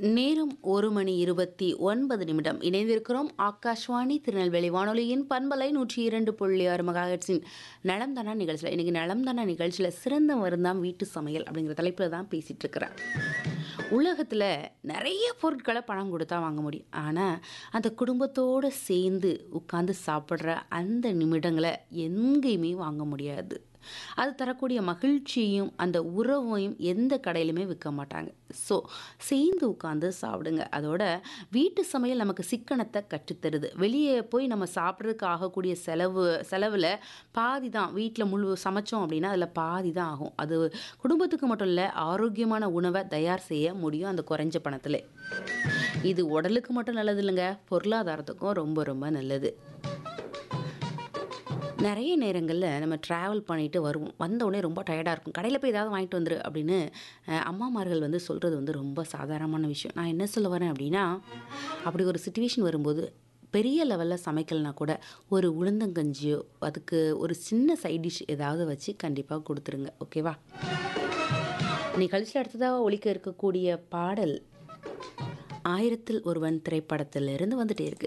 நேரம் ஒரு மணி இருபத்தி ஒன்பது நிமிடம் இணைந்திருக்கிறோம் ஆகாஷ்வாணி திருநெல்வேலி வானொலியின் பண்பலை நூற்றி இரண்டு புள்ளி ஆறு மெகாஹெட்ஸின் நலம் தானா நிகழ்ச்சியில் இன்றைக்கி நலம் தானா நிகழ்ச்சியில் சிறந்த மருந்தாம் வீட்டு சமையல் அப்படிங்கிற தலைப்பில் தான் பேசிகிட்டு இருக்கிறேன் உலகத்தில் நிறைய பொருட்களை பணம் கொடுத்தா வாங்க முடியும் ஆனால் அந்த குடும்பத்தோடு சேர்ந்து உட்காந்து சாப்பிட்ற அந்த நிமிடங்களை எங்கேயுமே வாங்க முடியாது அது தரக்கூடிய மகிழ்ச்சியும் அந்த உறவையும் எந்த கடையிலுமே விற்க மாட்டாங்க ஸோ சேர்ந்து உட்காந்து சாப்பிடுங்க அதோட வீட்டு சமையல் நமக்கு சிக்கனத்தை கற்றுத்தருது வெளியே போய் நம்ம சாப்பிட்றதுக்கு ஆகக்கூடிய செலவு செலவில் பாதி தான் வீட்டில் முழு சமைச்சோம் அப்படின்னா அதில் பாதி தான் ஆகும் அது குடும்பத்துக்கு மட்டும் இல்லை ஆரோக்கியமான உணவை தயார் செய்ய முடியும் அந்த குறைஞ்ச பணத்தில் இது உடலுக்கு மட்டும் நல்லது இல்லைங்க பொருளாதாரத்துக்கும் ரொம்ப ரொம்ப நல்லது நிறைய நேரங்களில் நம்ம ட்ராவல் பண்ணிட்டு வருவோம் வந்த உடனே ரொம்ப டயர்டாக இருக்கும் கடையில் போய் ஏதாவது வாங்கிட்டு வந்துரு அப்படின்னு அஹ், அம்மாமார்கள் வந்து சொல்கிறது வந்து ரொம்ப சாதாரணமான விஷயம் நான் என்ன சொல்ல வரேன் அப்படின்னா அப்படி ஒரு சுச்சுவேஷன் வரும்போது பெரிய லெவலில் சமைக்கலனா கூட ஒரு உளுந்தங்கஞ்சியோ அதுக்கு ஒரு சின்ன சைட் டிஷ் ஏதாவது வச்சு கண்டிப்பாக கொடுத்துருங்க ஓகேவா நிகழ்ச்சியில் அடுத்ததாக ஒலிக்க இருக்கக்கூடிய பாடல் ஆயிரத்தில் ஒருவன் திரைப்படத்திலிருந்து வந்துட்டே இருக்கு